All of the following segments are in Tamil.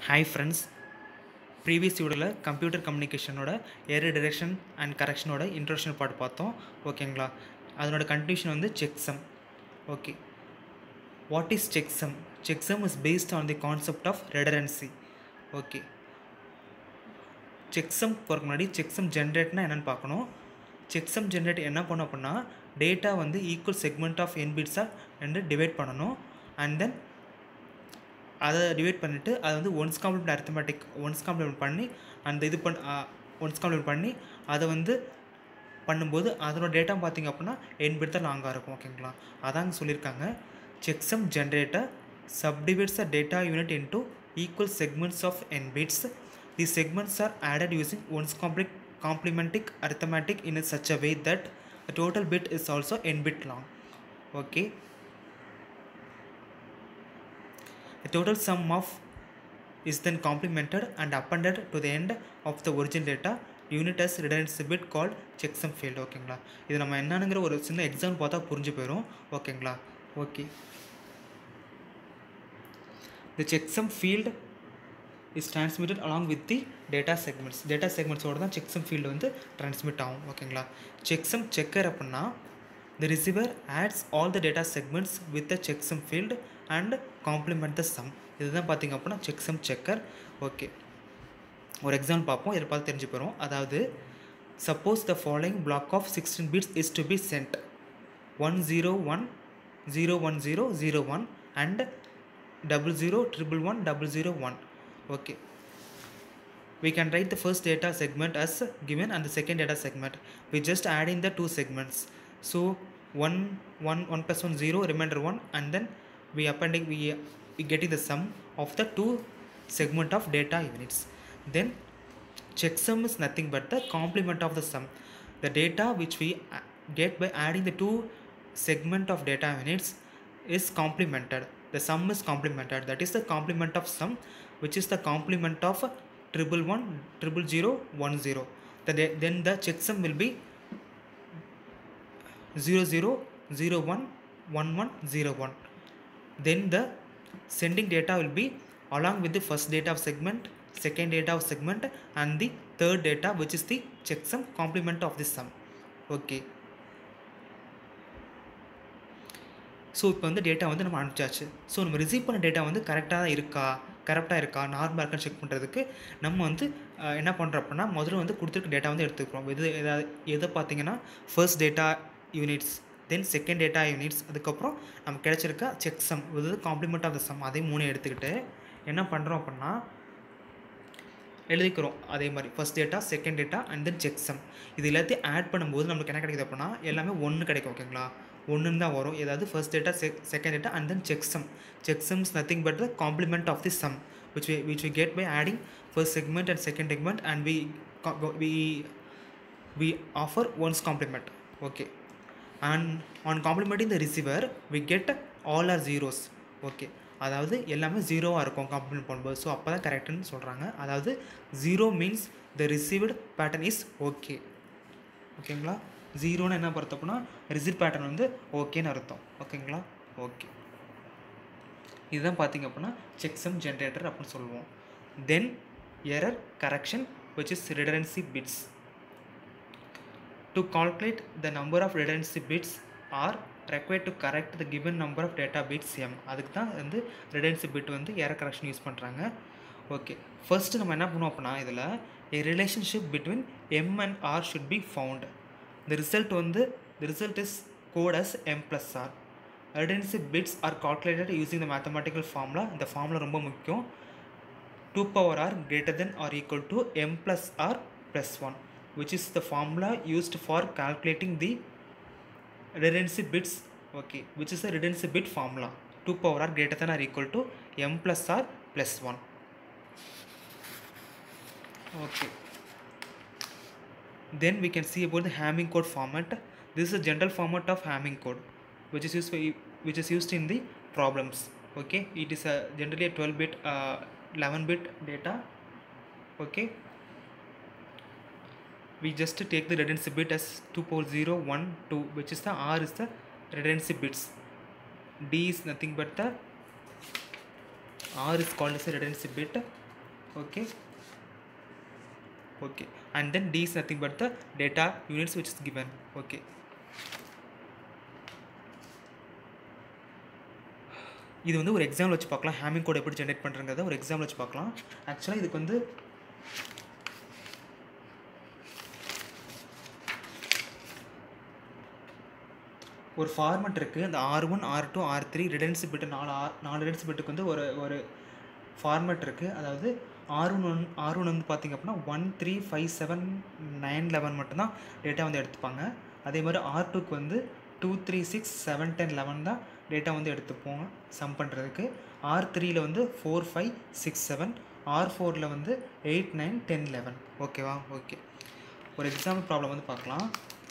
ஹாய் ஃப்ரெண்ட்ஸ் ப்ரீவியஸ் வீடியோவில் கம்ப்யூட்டர் கம்யூனிகேஷனோட எரர் டிரெக்ஷன் அண்ட் கரெக்ஷனோட இன்ட்ரோடக்ஷன் பார்ட் பார்த்தோம் ஓகேங்களா அதனோட கண்டினியூஷன் வந்து checksum okay what is checksum checksum is based on the concept of redundancy okay checksum போகிறக்கு முன்னாடி செக்ஸம் ஜென்ரேட்னா என்னென்னு பார்க்கணும் செக்ஸம் ஜென்ரேட் என்ன பண்ணும் அப்படின்னா டேட்டா வந்து ஈக்குவல் செக்மெண்ட் ஆஃப் என் பிட்ஸாக ரெண்டு டிவைட் பண்ணணும் அண்ட் தென் அதை டிவைட் பண்ணிவிட்டு அதை வந்து one's complement arithmetic one's complement பண்ணி அந்த இது பண் ஒன்ஸ் காம்ப்ளிமெண்ட் பண்ணி அதை வந்து பண்ணும்போது அதனோட டேட்டா பார்த்திங்க அப்படின்னா என் பிட் தான் லாங்காக இருக்கும் ஓகேங்களா அதாங்க சொல்லியிருக்காங்க checksum generator subdivides the data unit into equal segments of n bits. These segments are added using one's compli- complementing arithmetic in a such a way that the total bit is also n bit long. Okay. The total sum of is then complemented and appended to the end of the original data unit as redundancy bit called checksum field ஓகேங்களா இது நம்ம என்னங்கிற ஒரு சின்ன எக்ஸாம்பிள் பார்த்தா புரிஞ்சு போயிடும் ஓகேங்களா okay the checksum field is transmitted along with the data segments data segments ஓட தான் checksum field வந்து transmit ஆகும் ஓகேங்களா checksum checker அப்படின்னா the receiver adds all the data segments with the checksum field and complement the sum இதுதான் பார்த்தீங்க அப்படின்னா checksum checker ஓகே ஒரு எக்ஸாம்பிள் பார்ப்போம் இதை பார்த்து தெரிஞ்சு போகிறோம் அதாவது suppose the following block of sixteen bits is to be sent one zero one zero one zero zero one and double zero triple one double zero one okay we can write the first data segment as given and the second data segment we just add in the two segments so one one one plus one zero remainder one and then we appending we we getting the sum of the two segment of data units then checksum is nothing but the complement of the sum the data which we a- get by adding the two segment of data units is complemented the sum is complemented that is the complement of sum which is the complement of triple one triple zero one zero then the, then the checksum will be zero zero zero one one one zero one then the sending data will be along with the first data of segment second data of segment and the third data which is the checksum complement of the sum okay so இப்போ வந்து டேட்டா வந்து நம்ம அனுப்பிச்சாச்சு ஸோ நம்ம ரிசீவ் பண்ண டேட்டா வந்து கரெக்டாக தான் இருக்கா கரெக்டாக இருக்கா நார்மலாக இருக்கான்னு செக் பண்ணுறதுக்கு நம்ம வந்து அஹ், என்ன பண்ணுறோம் அப்படின்னா முதல்ல வந்து கொடுத்துருக்க டேட்டா வந்து எடுத்துக்கிறோம் எது எதாவது எதை பார்த்தீங்கன்னா first data units then second data units அதுக்கப்புறம் நமக்கு கிடைச்சிருக்க செக் சம் இது காம்ப்ளிமெண்ட் ஆஃப் த சம் அதையும் மூணு எடுத்துக்கிட்டு என்ன பண்ணுறோம் அப்படின்னா எழுதிக்கிறோம் அதே மாதிரி first data second data and then checksum இது எல்லாத்தையும் ஆட் பண்ணும்போது நம்மளுக்கு என்ன கிடைக்குது அப்படின்னா எல்லாமே ஒன்று கிடைக்கும் ஓகேங்களா ஒன்றுன்னு தான் வரும் ஏதாவது first data check second data and then checksum checksum is nothing but the complement of the sum which we which we get by adding first segment and second segment and we co- we we offer one's complement okay and on complementing the receiver we get all our zeros okay அதாவது எல்லாமே ஜீரோவாக இருக்கும் காம்ப்ளிமெண்ட் பண்ணும்போது ஸோ அப்போ தான் கரெக்டுன்னு சொல்கிறாங்க அதாவது zero means the received pattern is okay ஓகேங்களா ஜீரோன்னு என்ன பொறுத்த அப்படின்னா ரிசீவ் பேட்டர்ன் வந்து ஓகேன்னு அர்த்தம் ஓகேங்களா ஓகே இதுதான் பார்த்தீங்க அப்படின்னா செக்ஸம் ஜென்ரேட்டர் அப்படின்னு சொல்லுவோம் then error correction which is redundancy bits to calculate the number of redundancy bits are required to correct the given number of data bits m அதுக்கு தான் வந்து redundancy bit வந்து எரர் கரெக்ஷன் யூஸ் பண்ணுறாங்க ஓகே ஃபர்ஸ்ட் நம்ம என்ன பண்ணுவோம் அப்படின்னா இதில் a relationship between m and r should be found the result வந்து the result is code as m plus r redundancy bits are calculated using the mathematical formula இந்த formula ரொம்ப முக்கியம் 2 power r greater than or equal to m plus r plus 1 which is the formula used for calculating the redundancy bits okay which is the redundancy bit formula 2 power r greater than or equal to m plus r plus 1 okay then we can see about the Hamming code format this is a general format of Hamming code which is used for, which is used in the problems okay it is a generally a 12 bit uh, 11 bit data okay we just take the redundancy bit as 2 power 0 1 2 which is the r is the redundancy bits d is nothing but the r is called as a redundancy bit okay okay and then d is nothing but the data units which is given okay இது வந்து ஒரு எக்ஸாம்பிள் வச்சு பார்க்கலாம் ஹேமிங் கோட் எப்படி ஜென்ரேட் பண்ணுறங்கிறத ஒரு எக்ஸாம்பிள் வச்சு பார்க்கலாம் ஆக்சுவலாக இதுக்கு வந்து ஒரு ஃபார்மெட் இருக்குது அந்த R one R two R three redundancy bit நாலு ஆர் நாலு ரிடன்சி பிட்டுக்கு வந்து ஒரு ஒரு ஃபார்மெட் இருக்குது அதாவது R one one R one வந்து பார்த்திங்க அப்படின்னா one three five seven nine eleven மட்டும்தான் டேட்டா வந்து எடுத்துப்பாங்க அதே மாதிரி ஆர் டூக்கு வந்து two three six seven ten eleven தான் டேட்டா வந்து எடுத்துப்போம் சம் பண்ணுறதுக்கு ஆர் த்ரீயில் வந்து four five six seven R ஃபோரில் வந்து எயிட் நைன் டென் லெவன் ஓகேவா ஓகே ஒரு எக்ஸாம்பிள் ப்ராப்ளம் வந்து பார்க்கலாம்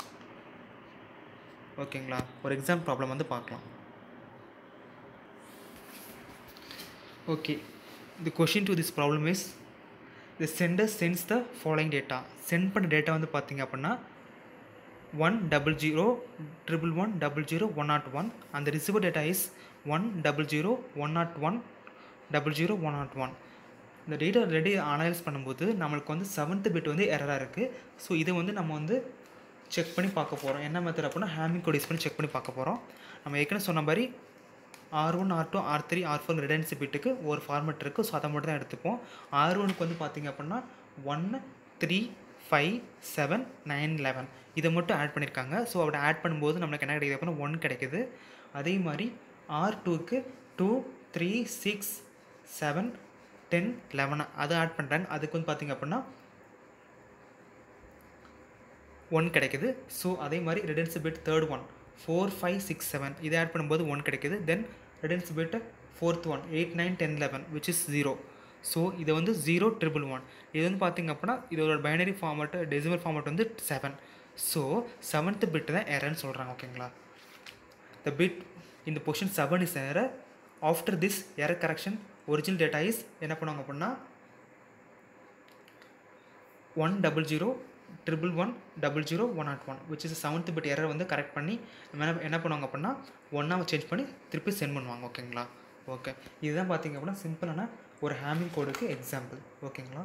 ஓகேங்களா ஒரு எக்ஸாம் ப்ராப்ளம் வந்து பார்க்கலாம் okay the question to this problem is the sender sends the following data sent பண்ண டேட்டா வந்து பார்த்தீங்க அப்படின்னா one double zero triple one double zero one not one அந்த receiver data is one double zero one not one double zero one not one இந்த டேட்டா ரெடி அனலைஸ் பண்ணும்போது நம்மளுக்கு வந்து செவன்த்து பிட் வந்து எரராக இருக்குது ஸோ இதை வந்து நம்ம வந்து செக் பண்ணி பார்க்க போகிறோம் என்ன மெத்தட் அப்படின்னா ஹேமிங் கோட் யூஸ் பண்ணி செக் பண்ணி பார்க்க போகிறோம் நம்ம ஏற்கனவே சொன்ன மாதிரி R one R two R three R four redundancy பிட்டுக்கு ஒரு ஃபார்மெட் இருக்குது ஸோ அதை மட்டும் தான் எடுத்துப்போம் ஆர் ஒனுக்கு வந்து பார்த்திங்க அப்படின்னா ஒன்று three five seven nine eleven இதை மட்டும் ஆட் பண்ணியிருக்காங்க ஸோ அப்படி ஆட் பண்ணும்போது நம்மளுக்கு என்ன கிடைக்குது அப்படின்னா ஒன் கிடைக்குது அதே மாதிரி ஆர் டூக்கு two three six seven ten eleven அதை ஆட் பண்ணுறாங்க அதுக்கு வந்து பார்த்திங்க அப்படின்னா ஒன் கிடைக்குது ஸோ அதே மாதிரி redundancy bit third one four five six seven இதை ஆட் பண்ணும்போது ஒன் கிடைக்குது then redundancy bit fourth one eight nine ten eleven which is zero so இதை வந்து ஜீரோ ட்ரிபிள் ஒன் இது வந்து பார்த்திங்க அப்படின்னா இதோட பைனரி ஃபார்மேட் டெசிமல் ஃபார்மேட் வந்து செவன் ஸோ செவன்த்து பிட்டு தான் எரர்னு சொல்கிறாங்க ஓகேங்களா த பிட் இந்த position seven is error after this error correction original data is என்ன பண்ணுவாங்க அப்படின்னா one double zero triple one double zero one not one which is seventh bit error வந்து கரெக்ட் பண்ணி என்ன என்ன பண்ணுவாங்க அப்படின்னா ஒன்னாக சேஞ்ச் பண்ணி திருப்பி சென்ட் பண்ணுவாங்க ஓகேங்களா ஓகே இதுதான் பார்த்தீங்க அப்படின்னா சிம்பிளான ஒரு ஹேமிங் கோடுக்கு எக்ஸாம்பிள் ஓகேங்களா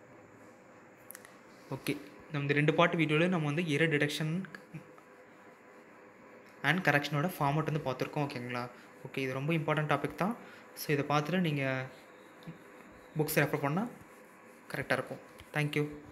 ஓகே நம்ம இந்த ரெண்டு பாட்டு வீடியோவில் நம்ம வந்து எரர் டிடெக்ஷன் அண்ட் கரெக்ஷனோட ஃபார்மட் வந்து பார்த்துருக்கோம் ஓகேங்களா ஓகே இது ரொம்ப இம்பார்ட்டன்ட் டாபிக் தான் ஸோ இதை பார்த்துட்டு நீங்கள் புக்ஸ் ரெஃபர் பண்ணால் கரெக்டாக இருக்கும் தேங்க்யூ